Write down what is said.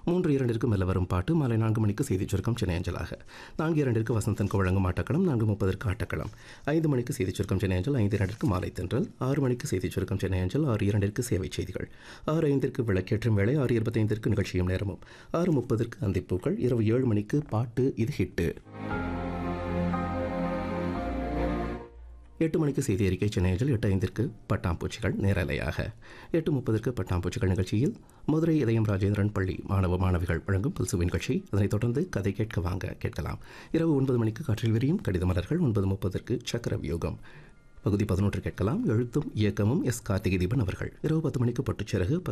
மூன்று இரண்டிற்கு மெல்ல வரும் பாட்டு மாலை நான்கு மணிக்கு செய்திச் சுருக்கம் சென்னை அஞ்சலாக நான்கு இரண்டிற்கு வசந்தனுக்கு வழங்கும் ஆட்டக்களம் நான்கு முப்பதற்கு ஆட்டக்களம் ஐந்து மணிக்கு செய்திச் சுருக்கம் சென்னை அஞ்சல் ஐந்து இரண்டிற்கு மாலை தென்றல் ஆறு மணிக்கு செய்திச் சுருக்கம் சென்னை அஞ்சல் ஆறு இரண்டிற்கு சேவை செய்திகள் ஆறு ஐந்திற்கு விளக்கேற்றும் வேளை ஆறு இருபத்தைந்திற்கு நிகழ்ச்சியும் நேரமும் ஆறு முப்பதற்கு அந்திப்பூக்கள் இரவு ஏழு மணிக்கு பாட்டு இது ஹிட்டு எட்டு மணிக்கு செய்தி அறிக்கை சென்னையில் எட்டு ஐந்திற்கு பட்டாம்பூச்சிகள் நேரலையாக எட்டு முப்பதற்கு பட்டாம்பூச்சிகள் நிகழ்ச்சியில் மதுரை இதயம் ராஜேந்திரன் பள்ளி மாணவ மாணவிகள் வழங்கும் புல்சுவின் நிகழ்ச்சி அதனைத் தொடர்ந்து கதை கேட்க வாங்க கேட்கலாம் இரவு ஒன்பது மணிக்கு காற்றில் விரியும் கடித மலர்கள் ஒன்பது முப்பதற்கு சக்கர வியோகம் பகுதி பதினொன்று கேட்கலாம் எழுத்தும் இயக்கமும் எஸ் கார்த்திகை தீபன் அவர்கள் இரவு பத்து மணிக்கு பட்டுச்சிறகு